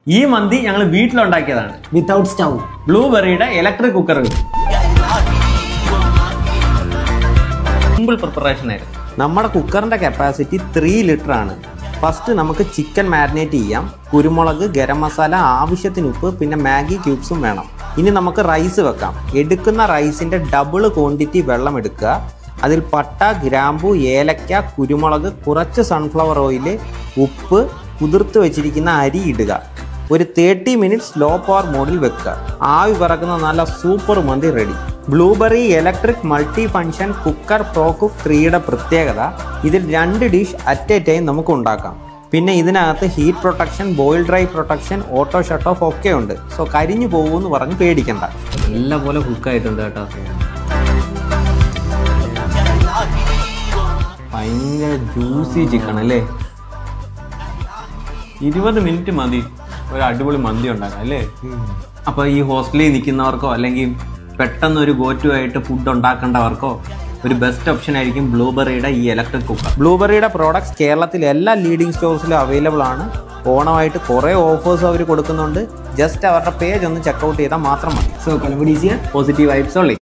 ഈ മന്തി ഞങ്ങൾ വീട്ടിലുണ്ടാക്കിയതാണ് വിത്തൗട്ട് സ്റ്റൗ ബ്ലൂബെറിയുടെ ഇലക്ട്രിക് കുക്കർ സിമ്പിൾ പ്രിപ്പറേഷൻ ആയിരുന്നു നമ്മുടെ കുക്കറിന്റെ കപ്പാസിറ്റി ത്രീ ലിറ്റർ ആണ് ഫസ്റ്റ് നമുക്ക് ചിക്കൻ മാരിനേറ്റ് ചെയ്യാം കുരുമുളക് ഗരം മസാല ആവശ്യത്തിന് ഉപ്പ് പിന്നെ മാഗി ക്യൂബ്സും വേണം ഇനി നമുക്ക് റൈസ് വെക്കാം എടുക്കുന്ന റൈസിന്റെ ഡബിൾ ക്വാണ്ടിറ്റി വെള്ളം എടുക്കുക അതിൽ പട്ട ഗ്രാമ്പു ഏലക്ക കുരുമുളക് കുറച്ച് സൺഫ്ലവർ ഓയിൽ ഉപ്പ് കുതിർത്ത് വെച്ചിരിക്കുന്ന അരി ഇടുക ഒരു തേർട്ടി മിനിറ്റ്സ് ലോ പവർ മോഡിൽ വെക്കുക ആവി പറക്കുന്ന നല്ല സൂപ്പർ മന്തി ready Blueberry electric multi function cooker pro cook ത്രീയുടെ പ്രത്യേകത ഇതിൽ രണ്ട് ഡിഷ് അറ്റ് എ ടൈം നമുക്ക് ഉണ്ടാക്കാം പിന്നെ ഇതിനകത്ത് heat protection boil dry protection auto shut off ഒക്കെ ഉണ്ട് സോ കരിഞ്ഞു പോകുമെന്ന് പറഞ്ഞ് പേടിക്കണ്ട നല്ല പോലെ കുക്കായിട്ടുണ്ട് കേട്ടോ ഭയങ്കര ജ്യൂസി ചിക്കൻ അല്ലേ ഇരുപത് മിനിറ്റ് മതി ഒരു അടിപൊളി മന്തി ഉണ്ടാക്കാം അല്ലേ അപ്പൊ ഈ ഹോസ്റ്റലിൽ നിൽക്കുന്നവർക്കോ അല്ലെങ്കിൽ പെട്ടെന്ന് ഒരു ഗോറ്റു ആയിട്ട് ഫുഡ് ഉണ്ടാക്കേണ്ടവർക്കോ ഒരു ബെസ്റ്റ് ഓപ്ഷൻ ആയിരിക്കും ബ്ലൂബെറിയുടെ ഈ ഇലക്ട്രിക് കുക്കർ ബ്ലൂബെറിയുടെ പ്രോഡക്ട്സ് കേരളത്തിൽ എല്ലാ ലീഡിംഗ് സ്റ്റോഴ്സിലും അവൈലബിൾ ആണ് ഓണമായിട്ട് കുറേ ഓഫേഴ്സ് അവർ കൊടുക്കുന്നുണ്ട് ജസ്റ്റ് അവരുടെ പേജ് ഒന്ന് ചെക്കൗട്ട് ചെയ്താൽ മാത്രം മതി സോ കൊലമ്പടീസിയ പോസിറ്റീവ് വൈബ്സ് ഉള്ളി